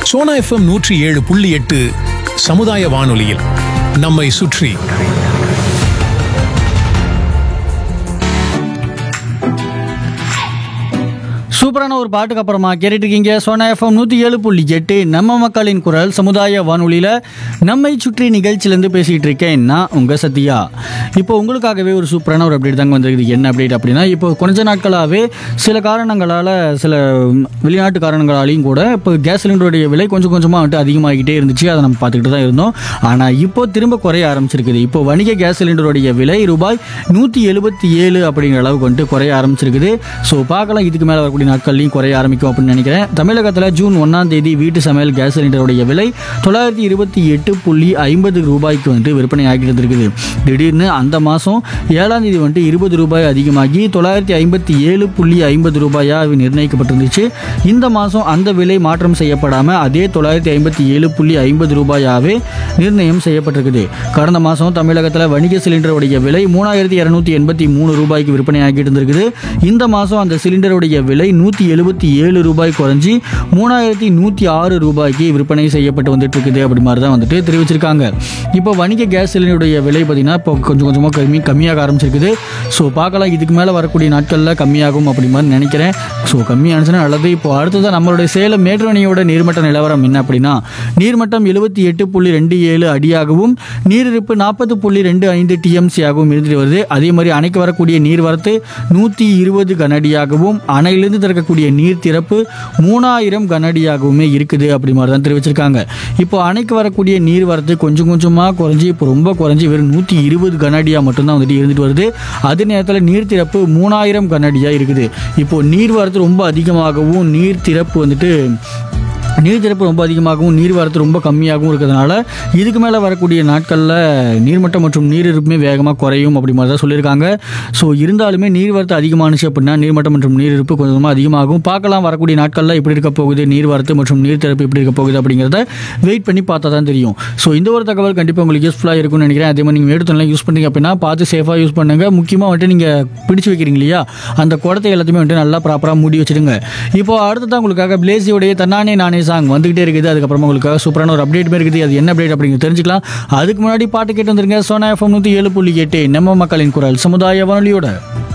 Sona FM நூற்றி ஏழு புள்ளி எட்டு சமுதாய வானொலியில் நம்மை சுற்றி சூப்பரான ஒரு பாட்டுக்கு அப்புறமா கேட்டுட்டு இருக்கீங்க சோனா எஃப்எம் நூற்றி ஏழு புள்ளி எட்டு நம்ம மக்களின் குரல் சமுதாய வானொலியில் நம்மை சுற்றி நிகழ்ச்சியிலேருந்து பேசிகிட்டு இருக்கேன் நான் உங்கள் சத்யா இப்போ உங்களுக்காகவே ஒரு சூப்பரான ஒரு அப்டேட் தாங்க வந்திருக்குது என்ன அப்டேட் அப்படின்னா இப்போ கொஞ்ச நாட்களாகவே சில காரணங்களால் சில ம், வெளிநாட்டு காரணங்களாலையும் கூட இப்போ கேஸ் சிலிண்டருடைய விலை கொஞ்சம் கொஞ்சமாக வந்துட்டு அதிகமாகிக்கிட்டே இருந்துச்சு அதை நம்ம பார்த்துக்கிட்டு தான் இருந்தோம் ஆனால் இப்போ திரும்ப குறைய ஆரம்பிச்சிருக்குது இப்போ வணிக கேஸ் சிலிண்டருடைய விலை ரூபாய் நூற்றி எழுபத்தி ஏழு அப்படிங்கிற அளவுக்கு வந்துட்டு குறைய ஆரம்பிச்சிருக்குது ஸோ பார்க்கலாம் இதுக்கு மேலே வரக்கூடிய நாட்கள்லையும் குறைய ஆரம்பிக்கும் அப்படின்னு நினைக்கிறேன் தமிழகத்தில் ஜூன் ஒன்றாம் தேதி வீட்டு சமையல் கேஸ் சிலிண்டருடைய விலை தொள்ளாயிரத்தி இருபத்தி எட்டு புள்ளி ஐம்பது ரூபாய்க்கு வந்துட்டு விற்பனை ஆகிட்டு இருந்திருக்குது திடீர்னு அந்த மாதம் ஏழாம் தேதி வந்துட்டு இருபது ரூபாய் அதிகமாகி தொள்ளாயிரத்தி ஐம்பத்தி ஏழு புள்ளி ஐம்பது ரூபாயாக நிர்ணயிக்கப்பட்டிருந்துச்சு இந்த மாதம் அந்த விலை மாற்றம் செய்யப்படாமல் அதே தொள்ளாயிரத்தி ஐம்பத்தி ஏழு புள்ளி ஐம்பது ரூபாயாகவே நிர்ணயம் செய்யப்பட்டிருக்குது கடந்த மாதம் தமிழகத்தில் வணிக சிலிண்டருடைய விலை மூணாயிரத்தி இரநூத்தி எண்பத்தி மூணு ரூபாய்க்கு விற்பனை ஆகிட்டு இருந்திருக்குது இந்த மாதம் அந்த சிலிண்டருடைய விலை நூற்றி எழுபத்தி ஏழு ரூபாய் குறைஞ்சி மூணாயிரத்தி நூற்றி ஆறு ரூபாய்க்கு விற்பனை செய்யப்பட்டு வந்துட்டு இருக்குது அப்படி மாதிரி தான் வந்துட்டு தெரிவிச்சிருக்காங்க இப்போ வணிக கேஸ் சிலிண்டருடைய விலை பார்த்தீங்கன்னா இப்போ கொஞ்சம் கொஞ்சமாக கம்மி கம்மியாக ஆரம்பிச்சிருக்குது ஸோ பார்க்கலாம் இதுக்கு மேலே வரக்கூடிய நாட்களில் கம்மியாகும் அப்படி மாதிரி நினைக்கிறேன் ஸோ கம்மியானுச்சுன்னா நல்லது இப்போ அடுத்ததான் நம்மளுடைய சேலம் மேற்றணியோட நீர்மட்ட நிலவரம் என்ன அப்படின்னா நீர்மட்டம் எழுபத்தி எட்டு புள்ளி ரெண்டு ஏழு அடியாகவும் நீரிருப்பு நாற்பது புள்ளி ரெண்டு ஐந்து டிஎம்சி ஆகவும் இருந்துட்டு வருது அதே மாதிரி அணைக்கு வரக்கூடிய நீர்வரத்து நூற்றி இருபது கனஅடியாகவும் அணையிலிருந்து திறக்கக்கூடிய நீர் திறப்பு மூணாயிரம் கனஅடியாகவுமே இருக்குது அப்படி மாதிரி தான் தெரிவிச்சிருக்காங்க இப்போ அணைக்கு வரக்கூடிய நீர்வரத்து கொஞ்சம் கொஞ்சமாக குறைஞ்சி இப்போ ரொம்ப குறைஞ்சி வெறும் நூற்றி இருபது கனஅடியாக மட்டும்தான் வந்துட்டு இருந்துட்டு வருது அதே நேரத்தில் நீர் திறப்பு மூணாயிரம் கனஅடியாக இருக்குது இப்போ நீர்வரத்து ரொம்ப அதிகமாகவும் நீர் திறப்பு வந்துட்டு நீர் திறப்பு ரொம்ப அதிகமாகவும் நீர் வரத்து ரொம்ப கம்மியாகவும் இருக்கிறதுனால இதுக்கு மேலே வரக்கூடிய நாட்களில் நீர்மட்டம் மற்றும் நீர் இருப்புமே வேகமாக குறையும் அப்படி மாதிரி தான் சொல்லியிருக்காங்க ஸோ இருந்தாலுமே நீர் வரத்து அதிகமானுச்சு அப்படின்னா நீர்மட்டம் மற்றும் நீர் இருப்பு கொஞ்சம் கொஞ்சமாக அதிகமாகும் பார்க்கலாம் வரக்கூடிய நாட்களில் எப்படி இருக்க போகுது நீர் வரத்து மற்றும் நீர் திறப்பு எப்படி இருக்க போகுது அப்படிங்கிறத வெயிட் பண்ணி பார்த்தா தான் தெரியும் ஸோ இந்த ஒரு தகவல் கண்டிப்பாக உங்களுக்கு யூஸ்ஃபுல்லாக இருக்கும்னு நினைக்கிறேன் அதே மாதிரி நீங்கள் எடுத்துலாம் யூஸ் பண்ணீங்க அப்படின்னா பார்த்து சேஃபாக யூஸ் பண்ணுங்கள் முக்கியமாக வந்துட்டு நீங்கள் பிடிச்சு வைக்கிறீங்க இல்லையா அந்த குடத்தை எல்லாத்தையுமே வந்துட்டு நல்லா ப்ராப்பராக மூடி வச்சிடுங்க இப்போ அடுத்ததான் உங்களுக்காக பிளேசியோடைய தன்னானே நானே சாங் வந்துகிட்டே இருக்குது அதுக்கப்புறமா உங்களுக்காக சூப்பரான ஒரு அப்டேட் இருக்குது அது என்ன அப்டேட் அப்படிங்கிறது தெரிஞ்சுக்கலாம் அதுக்கு முன்னாடி பாட்டு கேட்டு வந்துருங்க சோனா எஃப்எம் நூற்றி ஏழு புள்ளி எட்டு நம்ம மக்களின் குரல் சமுதாய வானொலியோட